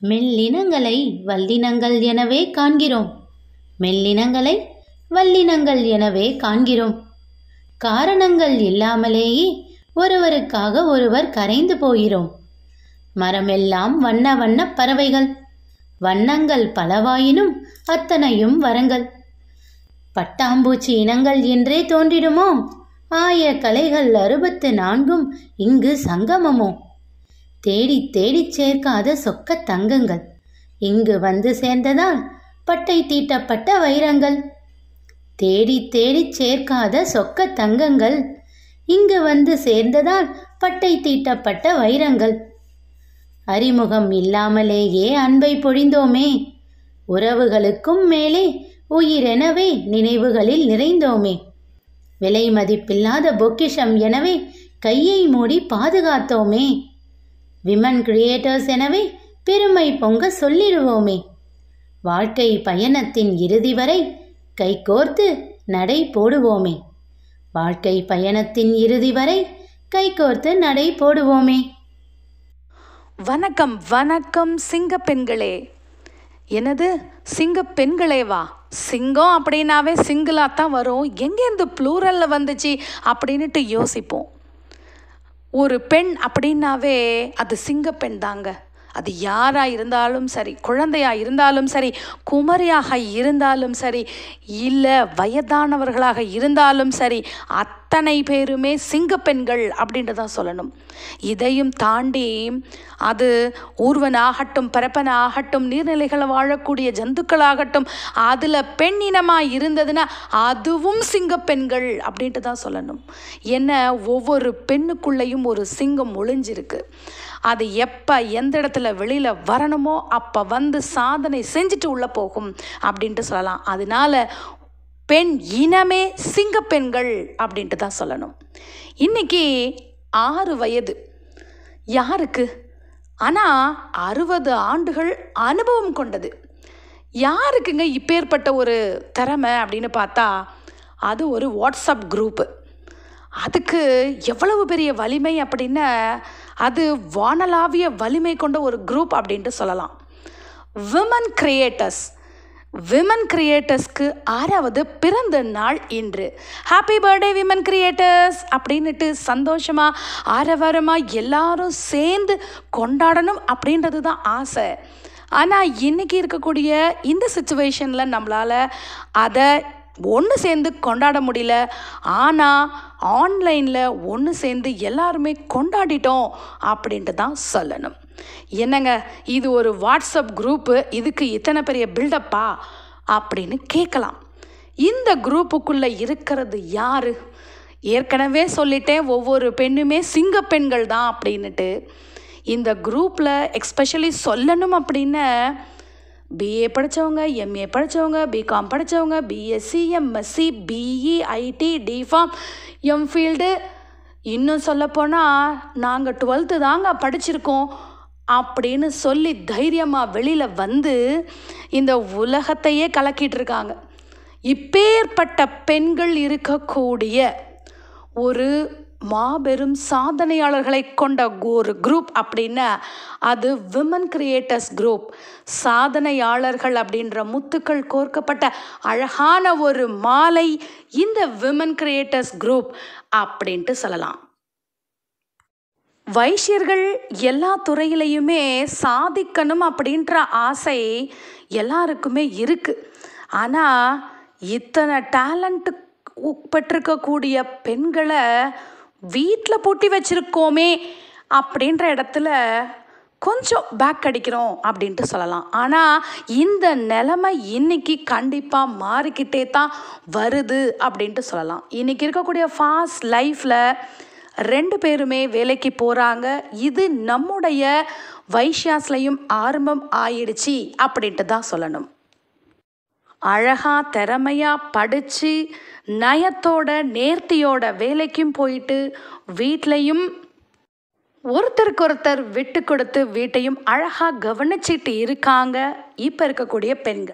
மெல்லினங்களை வல்லினங்கள் எனவே காண்கிறோம் மெல்லினங்களை வல்லினங்கள் எனவே காண்கிறோம் காரணங்கள் இல்லாமலேயே ஒருவருக்காக ஒருவர் கரைந்து போகிறோம் மரமெல்லாம் வண்ண வண்ண பறவைகள் வண்ணங்கள் பலவாயினும் அத்தனையும் வரங்கள் பட்டாம்பூச்சி இனங்கள் என்றே தோன்றிடுமோ ஆய கலைகள் அறுபத்து நான்கும் இங்கு சங்கமமோ தேடி தேடிச் சேர்க்காத சொக்க தங்கங்கள் இங்கு வந்து சேர்ந்ததால் பட்டை தீட்டப்பட்ட வைரங்கள் தேடி தேடிச் சேர்க்காத சொக்க தங்கங்கள் இங்கு வந்து சேர்ந்ததால் பட்டை தீட்டப்பட்ட வைரங்கள் அறிமுகம் இல்லாமலேயே அன்பை பொழிந்தோமே உறவுகளுக்கும் மேலே உயிரெனவே நினைவுகளில் நிறைந்தோமே விலை மதிப்பில்லாத பொக்கிஷம் எனவே கையை மூடி பாதுகாத்தோமே விமன் கிரியேட்டர்ஸ் எனவே பெருமை பொங்க சொல்லிடுவோமே வாழ்க்கை பயணத்தின் இறுதி வரை கைகோர்த்து நடை போடுவோமே வாழ்க்கை பயணத்தின் இறுதி வரை கைகோர்த்து நடை போடுவோமே வணக்கம் வணக்கம் சிங்க பெண்களே என்னது சிங்க பெண்களே வா சிங்கம் அப்படின்னாவே சிங்கிளாக தான் வரும் எங்கேருந்து ப்ளூரலில் வந்துச்சு அப்படின்னுட்டு யோசிப்போம் ஒரு பெண் அப்படின்னாவே அது சிங்க பெண் தாங்க அது யாராக இருந்தாலும் சரி குழந்தையாக இருந்தாலும் சரி குமரியாக இருந்தாலும் சரி இல்லை வயதானவர்களாக இருந்தாலும் சரி அத்தனை பேருமே சிங்க பெண்கள் அப்படின்ட்டு தான் சொல்லணும் இதையும் தாண்டி அது ஊர்வன் ஆகட்டும் பரப்பன் ஆகட்டும் நீர்நிலைகளை வாழக்கூடிய ஜந்துக்களாகட்டும் அதில் பெண் இனமாக இருந்ததுன்னா அதுவும் சிங்க பெண்கள் அப்படின்ட்டு தான் சொல்லணும் என்ன ஒவ்வொரு பெண்ணுக்குள்ளேயும் ஒரு சிங்கம் ஒளிஞ்சிருக்கு அது எப்போ எந்த இடத்துல வெளியில் வரணுமோ அப்போ வந்து சாதனை செஞ்சுட்டு உள்ளே போகும் அப்படின்ட்டு சொல்லலாம் அதனால பெண் இனமே சிங்க பெண்கள் அப்படின்ட்டு தான் சொல்லணும் இன்னைக்கு ஆறு வயது யாருக்கு ஆனால் அறுபது ஆண்டுகள் அனுபவம் கொண்டது யாருக்குங்க இப்பேற்பட்ட ஒரு திறமை அப்படின்னு பார்த்தா அது ஒரு வாட்ஸ்அப் குரூப்பு அதுக்கு எவ்வளவு பெரிய வலிமை அப்படின்னா அது வானலாவிய வலிமை கொண்ட ஒரு குரூப் அப்படின்ட்டு சொல்லலாம் விமன் கிரியேட்டர்ஸ் விமன் கிரியேட்டர்ஸ்க்கு ஆறாவது பிறந்த நாள் இன்று ஹாப்பி பர்த்டே விமன் கிரியேட்டர்ஸ் அப்படின்னுட்டு சந்தோஷமாக ஆரவாரமாக எல்லாரும் சேர்ந்து கொண்டாடணும் அப்படின்றது தான் ஆசை ஆனால் இன்றைக்கி இருக்கக்கூடிய இந்த சுச்சுவேஷனில் நம்மளால் அதை ஒன்று சேர்ந்து கொண்டாட முடியல ஆனால் ஆன்லைனில் ஒன்று சேர்ந்து எல்லாருமே கொண்டாடிட்டோம் அப்படின்ட்டு தான் சொல்லணும் என்னங்க இது ஒரு வாட்ஸ்அப் குரூப்பு இதுக்கு இத்தனை பெரிய பில்டப்பா அப்படின்னு கேட்கலாம் இந்த குரூப்புக்குள்ளே இருக்கிறது யார் ஏற்கனவே சொல்லிட்டேன் ஒவ்வொரு பெண்ணுமே சிங்க பெண்கள் தான் அப்படின்னுட்டு இந்த குரூப்பில் எக்ஸ்பெஷலி சொல்லணும் அப்படின்னு பிஏ படித்தவங்க எம்ஏ படித்தவங்க பிகாம் படித்தவங்க BSc MSc BE IT DPharm MPhil இன்னும் சொல்லப்போனால் நாங்கள் டுவெல்த்து தாங்க படிச்சிருக்கோம் அப்படின்னு சொல்லி தைரியமாக வெளியில் வந்து இந்த உலகத்தையே கலக்கிட்டு இருக்காங்க இப்பேற்பட்ட பெண்கள் இருக்கக்கூடிய ஒரு மாபெரும் சாதனையாளர்களை கொண்ட ஒரு குரூப் அப்படின்னா அது விமன் கிரியேட்டர்ஸ் குரூப் சாதனையாளர்கள் அப்படின்ற முத்துக்கள் கோர்க்கப்பட்ட அழகான ஒரு மாலை இந்த விமன் கிரியேட்டர்ஸ் குரூப் அப்படின்ட்டு சொல்லலாம் வைஷ்யர்கள் எல்லா துறையிலையுமே சாதிக்கணும் அப்படின்ற ஆசை எல்லாருக்குமே இருக்குது ஆனால் இத்தனை டேலண்ட்டு பெற்றிருக்கக்கூடிய பெண்களை வீட்டில் பூட்டி வச்சுருக்கோமே அப்படின்ற இடத்துல கொஞ்சம் பேக் அடிக்கிறோம் அப்படின்ட்டு சொல்லலாம் ஆனால் இந்த நிலைமை இன்னைக்கு கண்டிப்பாக மாறிக்கிட்டே தான் வருது அப்படின்ட்டு சொல்லலாம் இன்றைக்கி இருக்கக்கூடிய ஃபாஸ்ட் லைஃப்பில் ரெண்டு பேருமே வேலைக்கு போகிறாங்க இது நம்முடைய வைஷ்யாஸ்லையும் ஆரம்பம் ஆயிடுச்சு அப்படின்ட்டு தான் சொல்லணும் அழகா திறமையா படித்து நயத்தோட நேர்த்தியோட வேலைக்கும் போயிட்டு வீட்லேயும் ஒருத்தருக்கு ஒருத்தர் விட்டு கொடுத்து வீட்டையும் அழகாக கவனிச்சிட்டு இருக்காங்க இப்போ இருக்கக்கூடிய பெண்கள்